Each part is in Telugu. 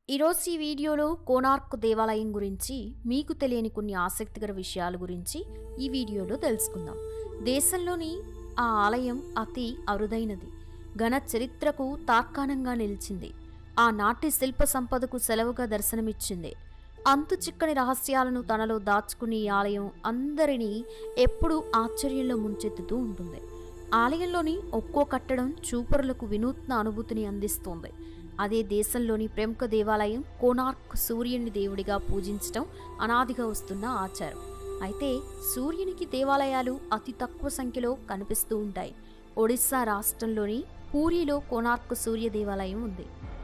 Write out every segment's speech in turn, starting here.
ఈరోజు ఈ వీడియోలో కోనార్క్ దేవాలయం గురించి మీకు తెలియని కొన్ని ఆసక్తికర విషయాల గురించి ఈ వీడియోలో తెలుసుకుందాం దేశంలోని ఆ ఆలయం అతి అరుదైనది ఘన చరిత్రకు తార్కాణంగా నిలిచింది ఆనాటి శిల్ప సంపదకు సెలవుగా దర్శనమిచ్చింది అంతు చిక్కని రహస్యాలను తనలో దాచుకుని ఈ ఆలయం అందరినీ ఎప్పుడూ ఆశ్చర్యంలో ముంచెత్తుతూ ఉంటుంది ఆలయంలోని ఒక్కో కట్టడం చూపరులకు వినూత్న అనుభూతిని అందిస్తోంది అదే దేశంలోని ప్రముఖ దేవాలయం కోనార్క్ సూర్యుని దేవుడిగా పూజించటం అనాదిగా వస్తున్న ఆచారం అయితే సూర్యునికి దేవాలయాలు అతి తక్కువ సంఖ్యలో కనిపిస్తూ ఉంటాయి ఒడిశా రాష్ట్రంలోని పూరిలో కోనార్క్ సూర్య దేవాలయం ఉంది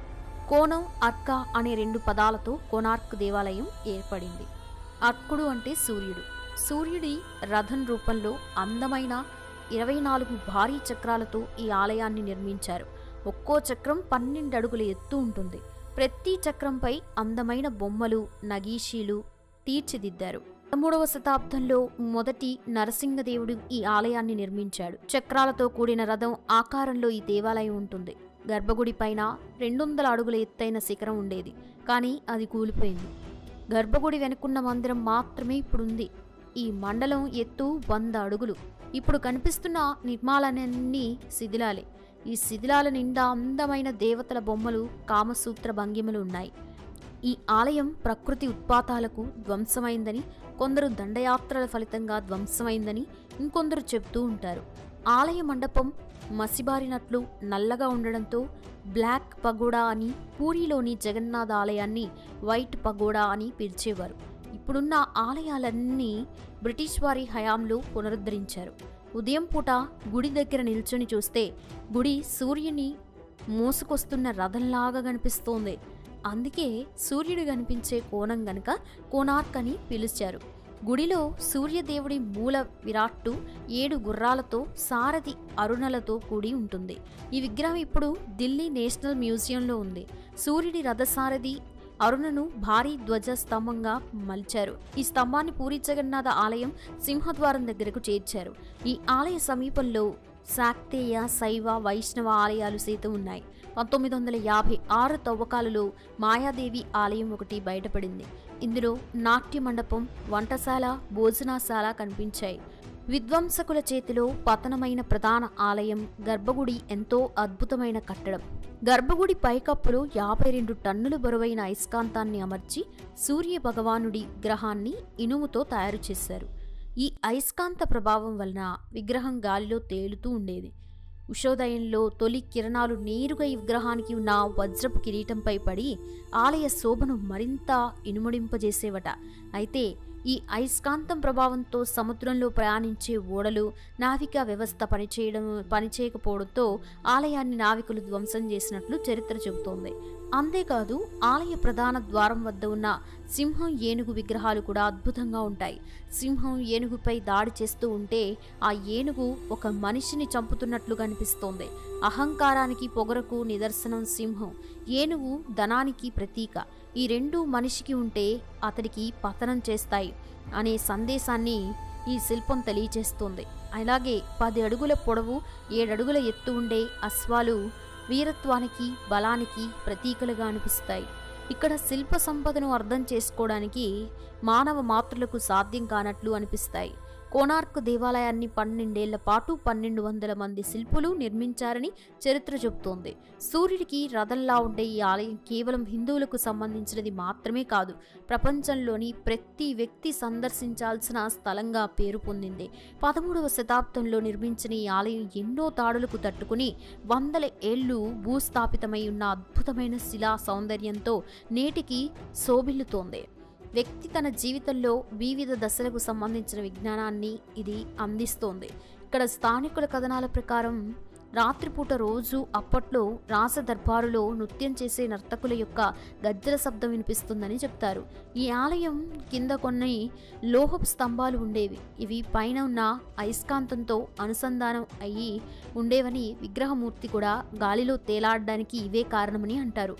కోణం అర్క అనే రెండు పదాలతో కోనార్క్ దేవాలయం ఏర్పడింది అర్కుడు అంటే సూర్యుడు సూర్యుడి రథం రూపంలో అందమైన ఇరవై నాలుగు భారీ చక్రాలతో ఈ ఆలయాన్ని నిర్మించారు ఒక్కో చక్రం పన్నెండు అడుగుల ఎత్తు ఉంటుంది ప్రతి చక్రంపై అందమైన బొమ్మలు నగీషీలు తీర్చిదిద్దారు పదమూడవ శతాబ్దంలో మొదటి నరసింహదేవుడు ఈ ఆలయాన్ని నిర్మించాడు చక్రాలతో కూడిన రథం ఆకారంలో ఈ దేవాలయం ఉంటుంది గర్భగుడి పైన రెండు వందల అడుగుల ఎత్తైన శిఖరం ఉండేది కానీ అది కూలిపోయింది గర్భగుడి వెనుకున్న మందిరం మాత్రమే ఇప్పుడుంది ఈ మండలం ఎత్తు వంద అడుగులు ఇప్పుడు కనిపిస్తున్న నిర్మాణాలన్నీ శిథిలాలే ఈ శిథిలాల నిండా అందమైన దేవతల బొమ్మలు కామసూత్ర భంగిమలు ఉన్నాయి ఈ ఆలయం ప్రకృతి ఉత్పాతాలకు ధ్వంసమైందని కొందరు దండయాత్రల ఫలితంగా ధ్వంసమైందని ఇంకొందరు చెబుతూ ఉంటారు ఆలయ మండపం మసిబారినట్లు నల్లగా ఉండడంతో బ్లాక్ పగోడా అని పూరిలోని జగన్నాథ ఆలయాన్ని వైట్ పగోడా అని పిలిచేవారు ఇప్పుడున్న ఆలయాలన్నీ బ్రిటిష్ వారి హయాంలో పునరుద్ధరించారు ఉదయం పూట గుడి దగ్గర నిల్చొని చూస్తే గుడి సూర్యుని మోసుకొస్తున్న రథంలాగా కనిపిస్తోంది అందుకే సూర్యుడు కనిపించే కోణం గనక కోనార్క్ అని పిలిచారు గుడిలో సూర్యదేవుడి మూల విరాట్టు ఏడు గుర్రాలతో సారథి అరుణలతో కూడి ఉంటుంది ఈ విగ్రహం ఇప్పుడు ఢిల్లీ నేషనల్ మ్యూజియంలో ఉంది సూర్యుడి రథసారథి అరుణను భారీ ధ్వజ స్తంభంగా మలిచారు ఈ స్తంభాన్ని పూరి జగన్నాథ ఆలయం సింహద్వారం దగ్గరకు చేర్చారు ఈ ఆలయ సమీపంలో శాక్తేయ శైవ వైష్ణవ ఆలయాలు సైతం ఉన్నాయి పంతొమ్మిది వందల యాభై ఆరు తవ్వకాలలో మాయాదేవి ఆలయం ఒకటి బయటపడింది ఇందులో నాట్య మండపం వంటశాల భోజనశాల కనిపించాయి విధ్వంసకుల చేతిలో పతనమైన ప్రధాన ఆలయం గర్భగుడి ఎంతో అద్భుతమైన కట్టడం గర్భగుడి పైకప్పులో యాభై రెండు టన్నుల బరువైన అయస్కాంతాన్ని అమర్చి సూర్య భగవానుడి విగ్రహాన్ని ఇనుముతో తయారు చేశారు ఈ అయస్కాంత ప్రభావం వలన విగ్రహం గాలిలో తేలుతూ ఉండేది ఉషోదయంలో తొలి కిరణాలు నేరుగా ఈ విగ్రహానికి ఉన్న వజ్రపు కిరీటంపై పడి ఆలయ శోభను మరింత ఇనుమడింపజేసేవట అయితే ఈ అయస్కాంతం ప్రభావంతో సముద్రంలో ప్రయాణించే ఓడలు నావికా వ్యవస్థ పనిచేయడం పనిచేయకపోవడంతో ఆలయాన్ని నావికులు ధ్వంసం చేసినట్లు చరిత్ర చెబుతోంది అంతేకాదు ఆలయ ప్రధాన ద్వారం వద్ద ఉన్న సింహం ఏనుగు విగ్రహాలు కూడా అద్భుతంగా ఉంటాయి సింహం ఏనుగుపై దాడి చేస్తూ ఉంటే ఆ ఏనుగు ఒక మనిషిని చంపుతున్నట్లు కనిపిస్తోంది అహంకారానికి పొగరకు నిదర్శనం సింహం ఏనుగు ధనానికి ప్రతీక ఈ రెండు మనిషికి ఉంటే అతడికి పతనం చేస్తాయి అనే సందేశాన్ని ఈ శిల్పం తెలియచేస్తుంది అలాగే పది అడుగుల పొడవు ఏడడుగుల ఎత్తు ఉండే అశ్వాలు వీరత్వానికి బలానికి ప్రతీకలుగా అనిపిస్తాయి ఇక్కడ శిల్ప సంపదను అర్థం చేసుకోవడానికి మానవ మాతృలకు సాధ్యం కానట్లు అనిపిస్తాయి కోనార్క్ దేవాలయాన్ని పన్నెండేళ్ల పాటు పన్నెండు వందల మంది శిల్పులు నిర్మించారని చరిత్ర చెబుతోంది సూర్యుడికి రథంలా ఉండే ఈ ఆలయం కేవలం హిందువులకు సంబంధించినది మాత్రమే కాదు ప్రపంచంలోని ప్రతి వ్యక్తి సందర్శించాల్సిన స్థలంగా పేరు పొందింది పదమూడవ శతాబ్దంలో నిర్మించిన ఈ ఆలయం ఎన్నో దాడులకు తట్టుకుని వందల ఏళ్లు భూస్థాపితమై ఉన్న అద్భుతమైన శిలా సౌందర్యంతో నేటికి శోభిల్లుతోంది వ్యక్తి తన జీవితంలో వివిధ దశలకు సంబంధించిన విజ్ఞానాన్ని ఇది అందిస్తోంది ఇక్కడ స్థానికుల కథనాల ప్రకారం రాత్రిపూట రోజు అప్పట్లో రాస దర్బారులో నృత్యం చేసే నర్తకుల యొక్క గజ్జల శబ్దం వినిపిస్తుందని చెప్తారు ఈ ఆలయం కింద కొన్ని లోహపు స్తంభాలు ఉండేవి ఇవి పైన ఉన్న అయస్కాంతంతో అనుసంధానం అయ్యి ఉండేవని విగ్రహమూర్తి కూడా గాలిలో తేలాడడానికి ఇవే కారణమని అంటారు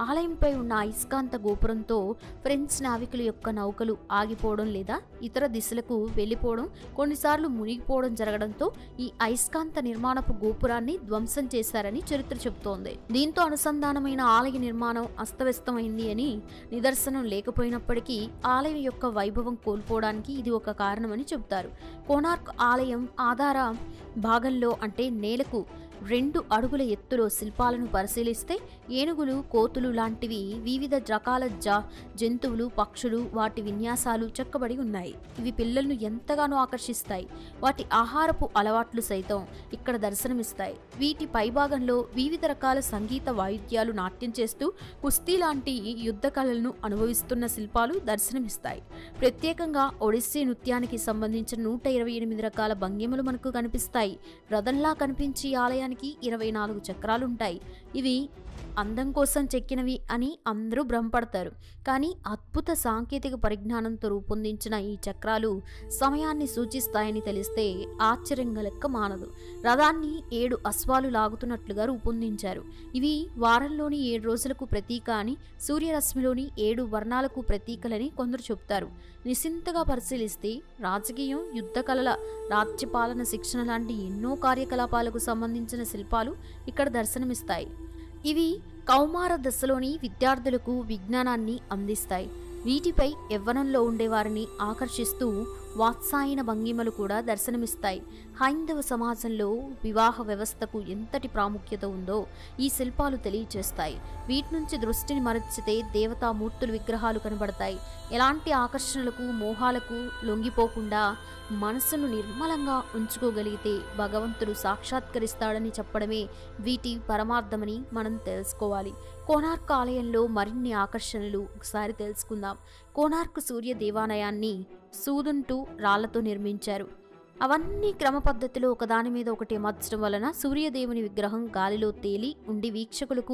ఆలయంపై ఉన్న అయస్కాంత గోపురంతో ఫ్రెంచ్ నావికుల యొక్క నౌకలు ఆగిపోవడం లేదా ఇతర దిశలకు వెళ్ళిపోవడం కొన్నిసార్లు మునిగిపోవడం జరగడంతో ఈ అయస్కాంత నిర్మాణపు గోపురాన్ని ధ్వంసం చేశారని చరిత్ర చెబుతోంది దీంతో అనుసంధానమైన ఆలయ నిర్మాణం అస్తవ్యస్తమైంది అని నిదర్శనం లేకపోయినప్పటికీ ఆలయం యొక్క వైభవం కోల్పోవడానికి ఇది ఒక కారణమని చెబుతారు కోనార్క్ ఆలయం ఆధార భాగంలో అంటే నేలకు రెండు అడుగుల ఎత్తులో శిల్పాలను పరిశీలిస్తే ఏనుగులు కోతులు లాంటివి వివిధ రకాల జా జంతువులు పక్షులు వాటి విన్యాసాలు చెక్కబడి ఉన్నాయి ఇవి పిల్లలను ఎంతగానో ఆకర్షిస్తాయి వాటి ఆహారపు అలవాట్లు సైతం ఇక్కడ దర్శనమిస్తాయి వీటి పైభాగంలో వివిధ రకాల సంగీత వాయిద్యాలు నాట్యం చేస్తూ కుస్తీ లాంటి యుద్ధ కళలను అనుభవిస్తున్న శిల్పాలు దర్శనమిస్తాయి ప్రత్యేకంగా ఒడిస్సీ నృత్యానికి సంబంధించిన నూట ఇరవై ఎనిమిది రకాల భంగిమలు మనకు కనిపిస్తాయి రథంలా కనిపించి ఈ ఆలయానికి ఇరవై నాలుగు చక్రాలుంటాయి ఇవి అందం కోసం చెక్కినవి అని అందరూ భ్రమపడతారు కానీ అద్భుత సాంకేతిక పరిజ్ఞానంతో రూపొందించిన ఈ చక్రాలు సమయాన్ని సూచిస్తాయని తెలిస్తే ఆశ్చర్యం లెక్క మానదు రథాన్ని ఏడు అశ్వాలు లాగుతున్నట్లుగా రూపొందించారు ఇవి వారంలోని ఏడు రోజులకు ప్రతీక అని సూర్యరశ్మిలోని ఏడు వర్ణాలకు ప్రతీకలని కొందరు చెప్తారు నిశింతగా పరిశీలిస్తే రాజకీయం యుద్ధ కళల రాజ్యపాలన శిక్షణ లాంటి ఎన్నో కార్యకలాపాలకు సంబంధించిన శిల్పాలు ఇక్కడ దర్శనమిస్తాయి ఇవి కౌమార దశలోని విద్యార్థులకు విజ్ఞానాన్ని అందిస్తాయి వీటిపై యవ్వనంలో ఉండేవారిని ఆకర్షిస్తూ వాత్సాయన భంగిమలు కూడా దర్శనమిస్తాయి హైందవ సమాజంలో వివాహ వ్యవస్థకు ఎంతటి ప్రాముఖ్యత ఉందో ఈ శిల్పాలు తెలియచేస్తాయి వీటి నుంచి దృష్టిని మరచితే దేవతామూర్తుల విగ్రహాలు కనబడతాయి ఎలాంటి ఆకర్షణలకు మోహాలకు లొంగిపోకుండా మనసును నిర్మలంగా ఉంచుకోగలిగితే భగవంతుడు సాక్షాత్కరిస్తాడని చెప్పడమే వీటి పరమార్థమని మనం తెలుసుకోవాలి కోనార్క్ ఆలయంలో మరిన్ని ఆకర్షణలు ఒకసారి తెలుసుకుందాం కోనార్క్ సూర్య దేవాలయాన్ని సూదుంటూ రాళ్లతో నిర్మించారు అవన్నీ క్రమ పద్ధతిలో ఒకదాని మీద ఒకటి అమర్చడం వలన సూర్యదేవుని విగ్రహం గాలిలో తేలి ఉండి వీక్షకులకు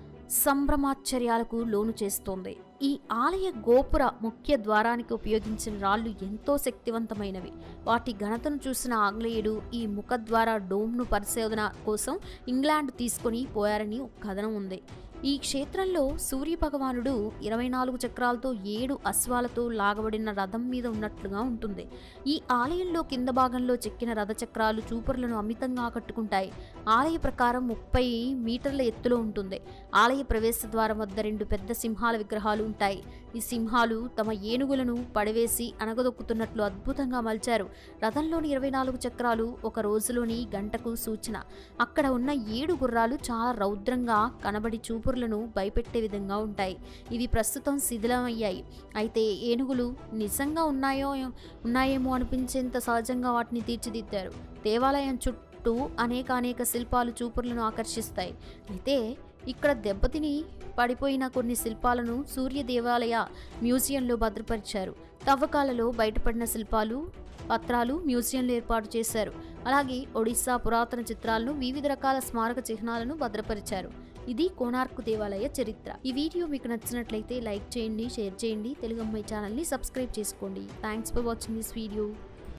సంభ్రమాశ్చర్యాలకు లోను చేస్తోంది ఈ ఆలయ గోపుర ముఖ్య ద్వారానికి ఉపయోగించిన రాళ్ళు ఎంతో శక్తివంతమైనవి వాటి ఘనతను చూసిన ఆంగ్లేయుడు ఈ ముఖద్వార డోమ్ను పరిశోధన కోసం ఇంగ్లాండ్ తీసుకొని పోయారని ఒక కథనం ఉంది ఈ క్షేత్రంలో సూర్య భగవానుడు ఇరవై నాలుగు చక్రాలతో ఏడు అశ్వాలతో లాగబడిన రథం మీద ఉన్నట్లుగా ఉంటుంది ఈ ఆలయంలో కింద భాగంలో చెక్కిన రథ చక్రాలు చూపరులను అమితంగా ఆకట్టుకుంటాయి ఆలయ ప్రకారం ముప్పై మీటర్ల ఎత్తులో ఉంటుంది ఆలయ ప్రవేశ ద్వారం వద్ద రెండు పెద్ద సింహాల విగ్రహాలు ఉంటాయి ఈ సింహాలు తమ ఏనుగులను పడవేసి అనగదొక్కుతున్నట్లు అద్భుతంగా మలిచారు రథంలోని ఇరవై నాలుగు చక్రాలు ఒక రోజులోని గంటకు సూచన అక్కడ ఉన్న ఏడు గుర్రాలు చాలా రౌద్రంగా కనబడి చూపురులను భయపెట్టే విధంగా ఉంటాయి ఇవి ప్రస్తుతం శిథిలమయ్యాయి అయితే ఏనుగులు నిజంగా ఉన్నాయో ఉన్నాయేమో అనిపించేంత సహజంగా వాటిని తీర్చిదిద్దారు దేవాలయం చుట్టూ అనేక అనేక శిల్పాలు చూపురులను ఆకర్షిస్తాయి అయితే ఇక్కడ దెబ్బతిని పడిపోయిన కొన్ని శిల్పాలను సూర్య దేవాలయ మ్యూజియంలో భద్రపరిచారు తవ్వకాలలో బయటపడిన శిల్పాలు పత్రాలు మ్యూజియంలో ఏర్పాటు చేశారు అలాగే ఒడిస్సా పురాతన చిత్రాలను వివిధ రకాల స్మారక చిహ్నాలను భద్రపరిచారు ఇది కోనార్క్ దేవాలయ చరిత్ర ఈ వీడియో మీకు నచ్చినట్లయితే లైక్ చేయండి షేర్ చేయండి తెలుగు అమ్మాయి ఛానల్ని సబ్స్క్రైబ్ చేసుకోండి thanks for watching this video